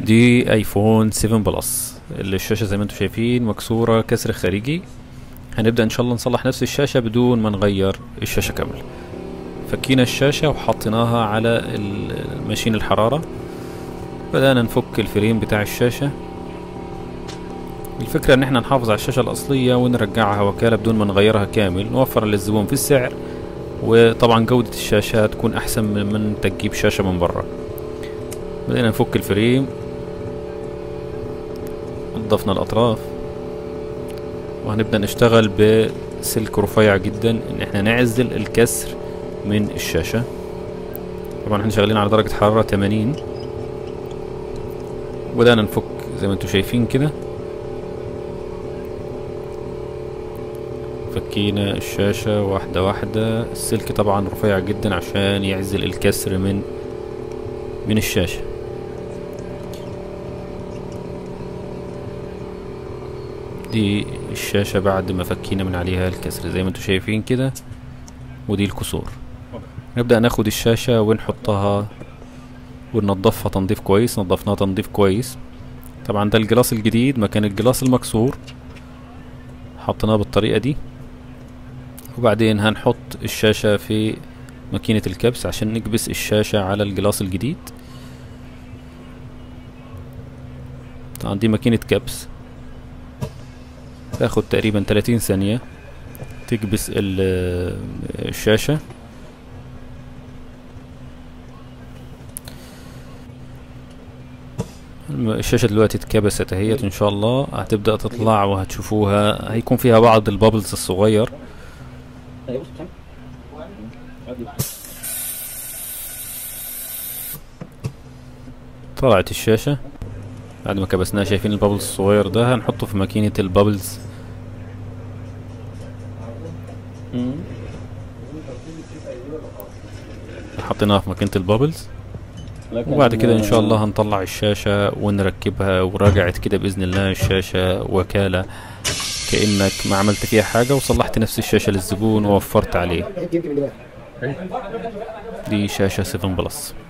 دي ايفون 7 بلس الشاشة زي ما انتم شايفين مكسورة كسر خارجي هنبدأ ان شاء الله نصلح نفس الشاشة بدون ما نغير الشاشة كامل فكينا الشاشة وحطيناها على ال- ماشين الحرارة بدأنا نفك الفريم بتاع الشاشة الفكرة ان احنا نحافظ على الشاشة الاصلية ونرجعها وكالة بدون ما نغيرها كامل نوفر للزبون في السعر وطبعا جودة الشاشة تكون احسن من من تجيب شاشة من برا بدأنا نفك الفريم نضفنا الاطراف وهنبدأ نشتغل بسلك رفيع جدا ان احنا نعزل الكسر من الشاشة طبعا احنا شغالين على درجة حرارة 80 وبدأنا نفك زي ما انتم شايفين كده فكينا الشاشة واحدة واحدة السلك طبعا رفيع جدا عشان يعزل الكسر من من الشاشة دي الشاشة بعد ما فكينا من عليها الكسر زي ما انتم شايفين كده ودي الكسور نبدأ ناخد الشاشة ونحطها وننضفها تنظيف كويس نضفناها تنظيف كويس طبعا ده الجلاس الجديد مكان الجلاس المكسور حطيناه بالطريقة دي وبعدين هنحط الشاشة في ماكينة الكبس عشان نكبس الشاشة على الجلاس الجديد طبعا دي ماكينة كبس تاخد تقريبا 30 ثانية تكبس ال- الشاشة الم- الشاشة دلوقتي اتكبست اهيت ان شاء الله هتبدأ تطلع وهتشوفوها هيكون فيها بعض البابلز الصغير طلعت الشاشة بعد ما كبسناها شايفين البابلز الصغير ده هنحطه في ماكينة البابلز حطيناها في ماكينة البابلز وبعد كده ان شاء الله هنطلع الشاشة ونركبها وراجعت كده بإذن الله الشاشة وكالة كأنك ما عملت فيها حاجة وصلحت نفس الشاشة للزبون ووفرت عليه دي شاشة 7 بلس